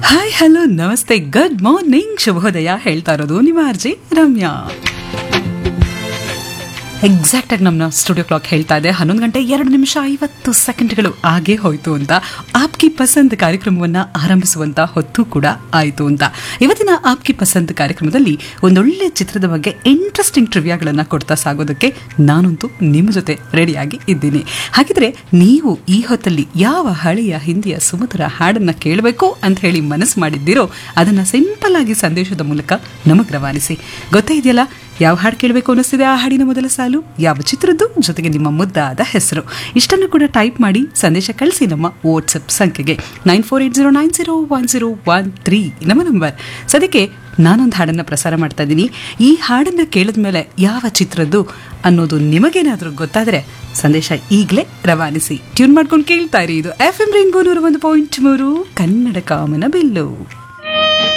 hi hello ನಮಸ್ತೆ good morning ಶುಭೋದಯ ಹೇಳ್ತಾ ಇರೋದು ನಿಮ್ಮ ಅರ್ಜಿ ರಮ್ಯಾ ಎಕ್ಸಾಕ್ಟ್ ಆಗಿ ನಮ್ಮ ಸ್ಟುಡಿಯೋ ಕ್ಲಾಕ್ ಹೇಳ್ತಾ ಇದೆ ಹನ್ನೊಂದು ಗಂಟೆ ಎರಡು ನಿಮಿಷ ಐವತ್ತು ಸೆಕೆಂಡ್ಗಳು ಆಗೇ ಹೋಯ್ತು ಅಂತ ಆಪ್ಕಿ ಪಸಂದ್ ಕಾರ್ಯಕ್ರಮವನ್ನ ಆರಂಭಿಸುವಂತ ಹೊತ್ತು ಕೂಡ ಆಯಿತು ಅಂತ ಇವತ್ತಿನ ಆಪ್ಕಿ ಪಸಂದ್ ಕಾರ್ಯಕ್ರಮದಲ್ಲಿ ಒಂದೊಳ್ಳೆ ಚಿತ್ರದ ಬಗ್ಗೆ ಇಂಟ್ರೆಸ್ಟಿಂಗ್ ಟ್ರಿವಿಯಾಗಳನ್ನ ಕೊಡ್ತಾ ಸಾಗೋದಕ್ಕೆ ನಾನಂತೂ ನಿಮ್ಮ ಜೊತೆ ರೆಡಿಯಾಗಿ ಇದ್ದೀನಿ ಹಾಗಿದ್ರೆ ನೀವು ಈ ಹೊತ್ತಲ್ಲಿ ಯಾವ ಹಳೆಯ ಹಿಂದಿಯ ಸುಮಧುರ ಹಾಡನ್ನ ಕೇಳಬೇಕು ಅಂತ ಹೇಳಿ ಮನಸ್ಸು ಮಾಡಿದ್ದೀರೋ ಅದನ್ನ ಸಿಂಪಲ್ ಆಗಿ ಸಂದೇಶದ ಮೂಲಕ ನಮಗ್ ರವಾನಿಸಿ ಗೊತ್ತೇ ಇದೆಯಲ್ಲ ಯಾವ ಹಾಡು ಕೇಳಬೇಕು ಅನ್ನಿಸ್ತಿದೆ ಆ ಹಾಡಿನ ಮೊದಲ ಸಾಲು ಯಾವ ಚಿತ್ರದ್ದು ಜೊತೆಗೆ ನಿಮ್ಮ ಮುದ್ದಾದ ಹೆಸರು ಇಷ್ಟನ್ನು ಕೂಡ ಟೈಪ್ ಮಾಡಿ ಸಂದೇಶ ಕಳಿಸಿ ನಮ್ಮ ವಾಟ್ಸಪ್ ಸಂಖ್ಯೆಗೆ nine four eight zero nine zero one zero one three ನಮ್ಮ ನಂಬರ್ ಸದ್ಯಕ್ಕೆ ನಾನೊಂದು ಹಾಡನ್ನು ಪ್ರಸಾರ ಮಾಡ್ತಾ ಇದ್ದೀನಿ ಈ ಹಾಡನ್ನು ಕೇಳಿದ ಮೇಲೆ ಯಾವ ಚಿತ್ರದ್ದು ಅನ್ನೋದು ನಿಮಗೇನಾದರೂ ಗೊತ್ತಾದರೆ ಸಂದೇಶ ಈಗಲೇ ರವಾನಿಸಿ ಟ್ಯೂನ್ ಮಾಡ್ಕೊಂಡು ಕೇಳ್ತಾ ಇರಿ ಇದು ಎಫ್ ಎಂ ರೈನ್ಬೋ ನೂರ ಒಂದು ಪಾಯಿಂಟ್ ಮೂರು ಕನ್ನಡ ಕಾಮನ ಬಿಲ್ಲು